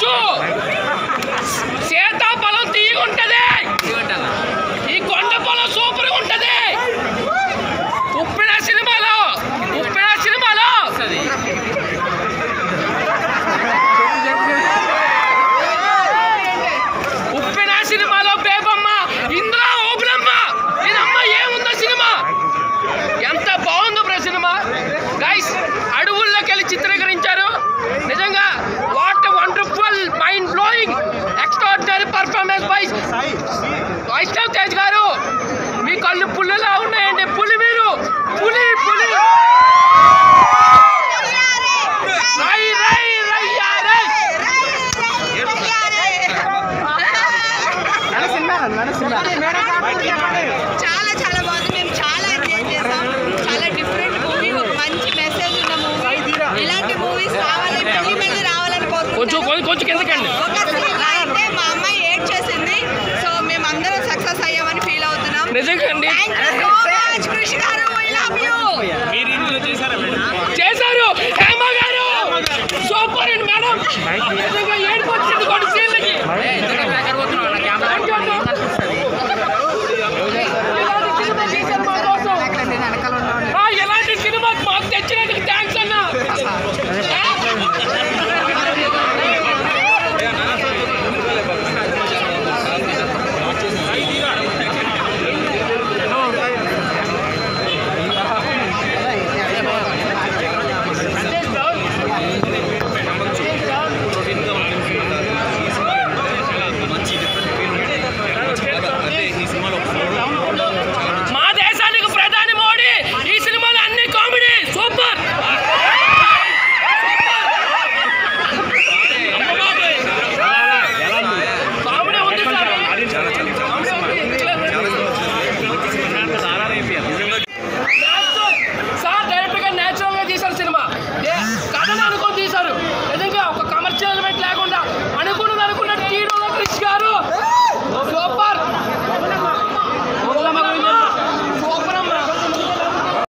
చూడొచ్చు సీతాఫలం తీగుంటది ఈ కొండ పొలం సూపర్ ఉంటది ఉప్పిన సినిమాలో ఉప్పిన సినిమాలో ఉప్పిన సినిమాలో బేబమ్మ ఇందులో ఓపెనమ్మ ఇదమ్మ ఏముందో సినిమా ఎంత బాగుందో బ్రో సినిమా గైస్ అడవుల్లోకి వెళ్ళి చిత్రీకరించారు నిజంగా what wonderful mind blowing extraordinary performance by Vaishnav Tej garu మీ కళ్ళు పుల్లులా ఉన్నాయండి పులి మీరు పులి పులి రై రై రయ్యా రై చాలా చాలా బాగుంది మేము చాలా ఎంజాయ్ చేసాం చాలా డిఫరెంట్ మూవీ ఒక మంచి మెసేజ్ ఉన్న మూవీ ఇలాంటి మూవీస్ రావాలి మళ్ళీ మళ్ళీ రావాలని కొంచెం కోరుకుంటున్నాం కొంచెం కొంచెం కిందకండి ఒక సినిమా అయితే మా అమ్మాయి ఏడ్ చేసింది సో మేము అందరం సక్సెస్ అయ్యామని ఫీల్ అవుతున్నాం నిజంగా అండి thank you so much Krishna garu I love you చేశారు హేమ గారు సూపర్ అండి మేడం నిజంగా ఏడుపు వచ్చింది కొన్ని సీన్లకి